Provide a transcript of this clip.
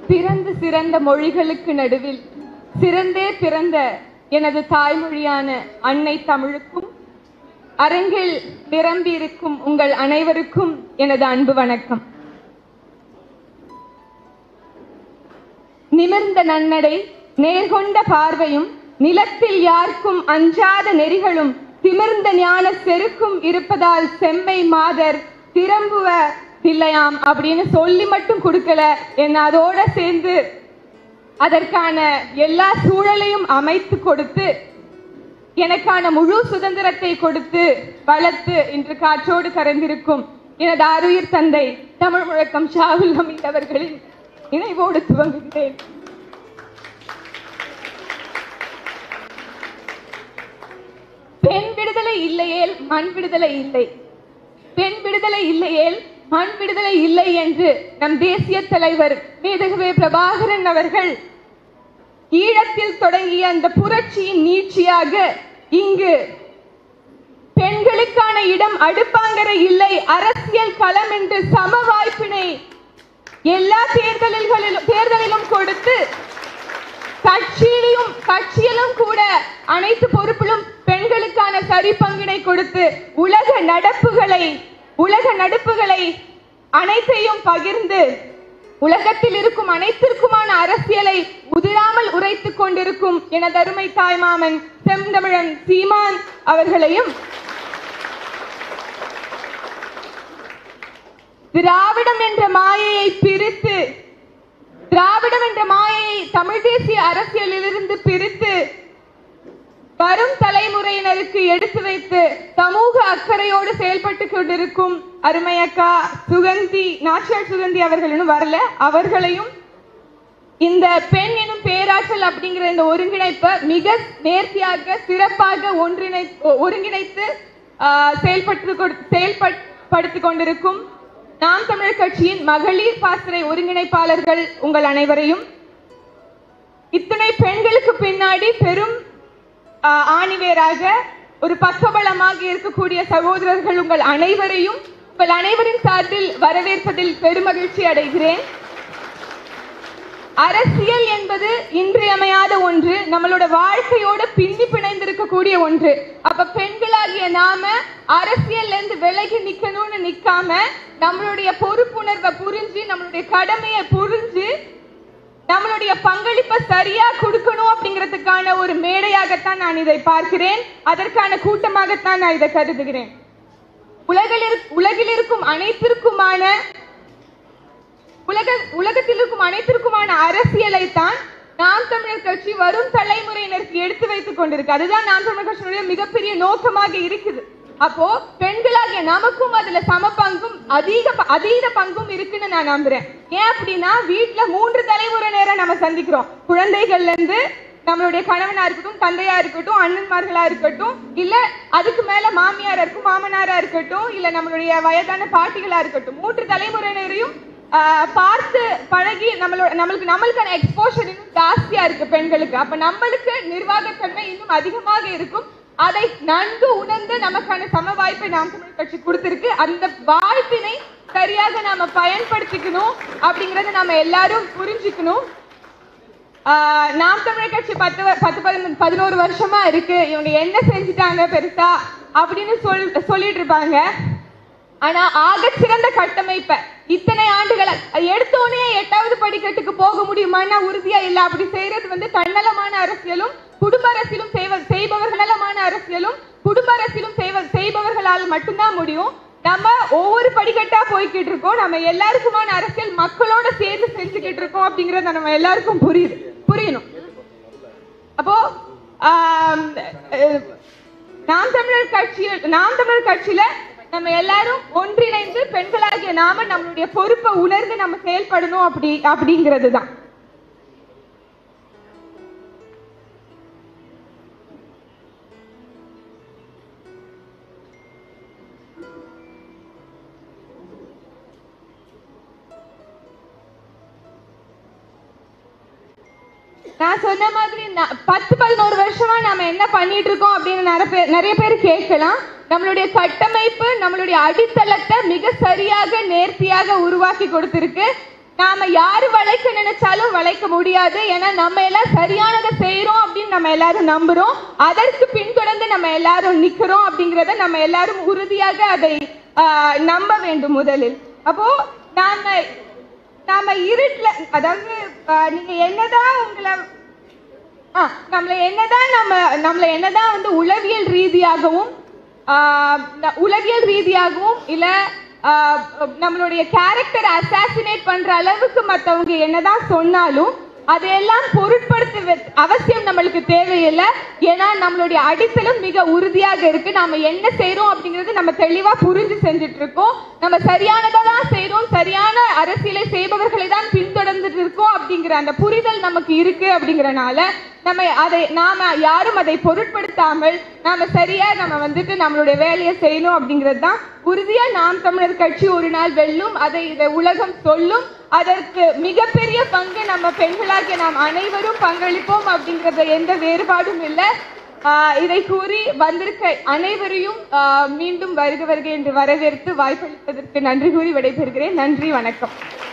பிறந்து சிறந்த மொழிகளுக்கு நடுவில் சிறந்தே பிறந்த எனது தாய்மொழியான அன்னை தமிழுக்கும் அரங்கில் நிரம்பியிருக்கும் உங்கள் அனைவருக்கும் எனது அன்பு வணக்கம் நிமிர்ந்த நன்னடை நேர்கொண்ட பார்வையும் நிலத்தில் யாருக்கும் அஞ்சாத நெறிகளும் திமிர்ந்த ஞான செருக்கும் இருப்பதால் செம்மை மாதர் திரும்புவ இல்லையாம் அப்படின்னு சொல்லி மட்டும் கொடுக்கல என்ன அதோட சேர்ந்து அதற்கான எல்லா சூழலையும் அமைத்து கொடுத்து எனக்கான முழு சுதந்திரத்தை கொடுத்து வளர்த்து இன்று காற்றோடு கரைந்திருக்கும் எனது ஆருயிர் தந்தை தமிழ் முழக்கம் ஷாகுல் ஹமீத் அவர்களின் நினைவோடு துவங்குகிறேன் பெண் விடுதலை இல்லையேல் மண் விடுதலை இல்லை பெண் விடுதலை இல்லையேல் மண் விடுதலை இல்லை என்று நம் தேசிய தலைவர் மேதகவே பிரபாகரன் அவர்கள் ஈழத்தில் தொடங்கிய அந்த புரட்சியின் நீட்சியாக இங்கு பெண்களுக்கான இடம் அடுப்பாங்கரை இல்லை அரசியல் களம் என்று சம வாய்ப்பினை எல்லா தேர்தல்களிலும் தேர்தலிலும் கொடுத்து கட்சியிலும் கட்சியிலும் கூட அனைத்து பொறுப்பிலும் பெண்களுக்கான சரி பங்கினை கொடுத்து உலக நடப்புகளை உலக நடப்புகளை அனைத்தையும் பகிர்ந்து உலகத்தில் இருக்கும் அனைத்திற்குமான அரசியலை உதிராமல் உரைத்துக் கொண்டிருக்கும் எனது அருமை தாய்மாமன் செந்தமிழன் சீமான் அவர்களையும் திராவிடம் என்ற மாயையை பிரித்து திராவிடம் என்ற மாயையை தமிழ் தேசிய அரசியலிலிருந்து பிரித்து வரும் தலைமுறையினருக்கு எடுத்து வைத்து சமூக அக்கறையோடு செயல்பட்டு கொண்டிருக்கும் அருமையக்கா சுகந்தி நாச்சியார் சுகந்தி அவர்கள் இன்னும் வரல அவர்களையும் இந்த பெண் எனும் பேராற்றல் அப்படிங்கிற இந்த ஒருங்கிணைப்பை மிக நேர்த்தியாக சிறப்பாக ஒன்றிணை ஒருங்கிணைத்து ஆஹ், செயல்பட்டு கொடு- செயல்படுத்திக் கொண்டிருக்கும் நாம் தமிழர் கட்சியின் மகளிர் பாசறை ஒருங்கிணைப்பாளர்கள் உங்கள் அனைவரையும் இத்தனை பெண்களுக்கு பின்னாடி பெரும் ஆஹ், ஆணிவேராக ஒரு பக்கபலமாக இருக்கக்கூடிய சகோதரர்கள் உங்கள் அனைவரையும் உங்கள் அனைவரின் சார்பில் வரவேற்பதில் பெருமகிழ்ச்சி அடைகிறேன் அரசியல் என்பது இன்றியமையாத ஒன்று நம்மளோட வாழ்க்கையோட பின்னி பிணைந்திருக்கக்கூடிய ஒன்று அப்ப பெண்களாகிய நாம அரசியல்ல இருந்து விலகி நிக்கணும்னு நிக்காம நம்மளுடைய பொறுப்புணர்வை புரிஞ்சு நம்மளுடைய கடமையை புரிஞ்சு நம்மளுடைய பங்களிப்பை சரியா கொடுக்கணும் அப்படிங்கிறதுக்கான ஒரு மேடையாகத்தான் நான் இதை பார்க்கிறேன் அதற்கான கூட்டமாகத்தான் நான் இதை கருதுகிறேன் உலகில் இருக்- உலகில் இருக்கும் அனைத்திற்குமான உலக உலகத்தில் இருக்கும் அனைத்திற்குமான அரசியலை தான் நாம் தமிழர் கட்சி வரும் தலைமுறையினருக்கு எடுத்து வைத்துக் கொண்டிருக்கு அதுதான் நாம் தமிழர் கட்சியினுடைய மிகப்பெரிய நோக்கமாக இருக்குது அப்போ பெண்களாகிய நமக்கும் அதுல சம பங்கும் அதிக ப- அதீத பங்கும் இருக்குன்னு நான் நம்புறேன் ஏன் அப்படின்னா வீட்ல மூன்று தலைமுறையினரை நம்ம சந்திக்கிறோம் குழந்தைகள்ல இருந்து நம்மளுடைய கணவனா இருக்கட்டும் தந்தையா இருக்கட்டும் அண்ணன்மார்களா இருக்கட்டும் இல்ல அதுக்கு மேல மாமியாரா இருக்கும் மாமனாரா இருக்கட்டும் இல்ல நம்மளுடைய வயதான பாட்டிகளா இருக்கட்டும் மூன்று தலைமுறையினரையும் ஆஹ், பார்த்து பழகி நம்மளோட நம்மளுக்கு நம்மளுக்கான எக்ஸ்போஷர் இன்னும் ஜாஸ்தியா இருக்கு பெண்களுக்கு அப்ப நம்மளுக்கு நிர்வாகத்தன்மை இன்னும் அதிகமாக இருக்கும் அதை நன்கு உணர்ந்து நமக்கான சம வாய்ப்பை நாம் தமிழ் கட்சி கொடுத்திருக்கு அந்த வாய்ப்பினை சரியாக நாம பயன்படுத்திக்கணும் அப்படிங்கறத நாம எல்லாரும் புரிஞ்சுக்கணும் ஆஹ் நாம் தமிழர் கட்சி பத்து வ- பத்து பதினொன்று பதினோரு வருஷமா இருக்கு இவங்க என்ன செஞ்சுட்டாங்க பெருசா அப்படின்னு சொல் சொல்லிட்டு இருப்பாங்க ஆனா ஆகச் சிறந்த கட்டமைப்பை இத்தனை ஆண்டுகள எடுத்த உடனே எட்டாவது படிக்கட்டுக்கு போக முடியுமான்னா உறுதியா இல்ல அப்படி செய்யறது வந்து தன்னலமான அரசியலும் குடும்ப அரசியலும் செய்வ செய்பவர்கள் நலமான அரசியலும் குடும்ப அரசியலும் செய்வ செய்பவர்களால் மட்டும்தான் முடியும் நம்ம ஒவ்வொரு படிக்கட்டா போய்கிட்டு இருக்கோம் நம்ம எல்லாருக்குமான அரசியல் மக்களோட சேர்ந்து செஞ்சுக்கிட்டு இருக்கோம் அப்படிங்கறது நம்ம எல்லாருக்கும் புரியுது புரியணும் அப்போ ஆம், அஹ், நாம் தமிழர் கட்சி நாம் தமிழர் கட்சியில நம்ம எல்லாரும் ஒன்றிணைந்து பெண்களாகிய நாம நம்மளுடைய பொறுப்பை உணர்ந்து நம்ம செயல்படணும் அப்படி அப்படிங்கிறது தான் நான் சொன்ன மாதிரி ந- பத்து பதினோரு வருஷமா நாம என்ன பண்ணிட்டு இருக்கோம் அப்படின்னு நிறைய பேர் நிறைய பேர் கேட்கலாம் நம்மளுடைய கட்டமைப்பு நம்மளுடைய அடித்தளத்தை மிக சரியாக நேர்த்தியாக உருவாக்கி கொடுத்திருக்கு நாம யாரு வளைக்க நினைச்சாலும் வளைக்க முடியாது ஏன்னா நம்ம எல்லாம் சரியானதை செய்யறோம் அப்படின்னு நம்ம எல்லாரும் நம்புறோம் அதற்கு பின்தொடர்ந்து நம்ம எல்லாரும் நிக்கிறோம் அப்படிங்கறத நம்ம எல்லாரும் உறுதியாக அதை ஆஹ், நம்ப வேண்டும் முதலில் அப்போ நாம நாம இருட்டுல அதாவது ஆஹ், நீங்க என்னதான் உங்களை ஆ, நம்மள என்னதான் நம்ம நம்மள என்னதான் வந்து உளவியல் ரீதியாகவும் ஆ, ந- உளவியல் ரீதியாகவும் இல்ல ஆ, நம்மளுடைய கேரக்டர் அசாசினேட் பண்ற அளவுக்கு மத்தவங்க என்னதான் சொன்னாலும் அதையெல்லாம் பொருட்படுத்த அவசியம் நம்மளுக்கு தேவையில்லை ஏன்னா நம்மளுடைய அடித்தளம் மிக உறுதியாக இருக்கு நாம என்ன செய்றோம் அப்படிங்கறது நம்ம தெளிவா புரிஞ்சு செஞ்சுட்டு இருக்கோம் நம்ம சரியானதை தான் செய்றோம் சரியான அரசியலை செய்பவர்களை தான் பின்தொடர்ந்துட்டு இருக்கோம் அப்படிங்கிற அந்த புரிதல் நமக்கு இருக்கு அப்படிங்கறனால நம்ம அதை நாம யாரும் அதை பொருட்படுத்தாமல் நாம சரியா நம்ம வந்துட்டு நம்மளுடைய வேலையை செய்யணும் அப்படிங்கிறது தான் உறுதியா நாம் தமிழர் கட்சி ஒரு நாள் வெல்லும் அதை இதை உலகம் சொல்லும் அதற்கு மிகப்பெரிய பங்கு நம்ம பெண்களாகிய நாம் அனைவரும் பங்களிப்போம் அப்படிங்கறது எந்த வேறுபாடும் இல்லை ஆஹ் இதை கூறி வந்திருக்க அனைவரையும் ஆஹ் மீண்டும் வருக வருக என்று வரவேற்று வாய்ப்பளிப்பதற்கு நன்றி கூறி விடைபெறுகிறேன் நன்றி வணக்கம்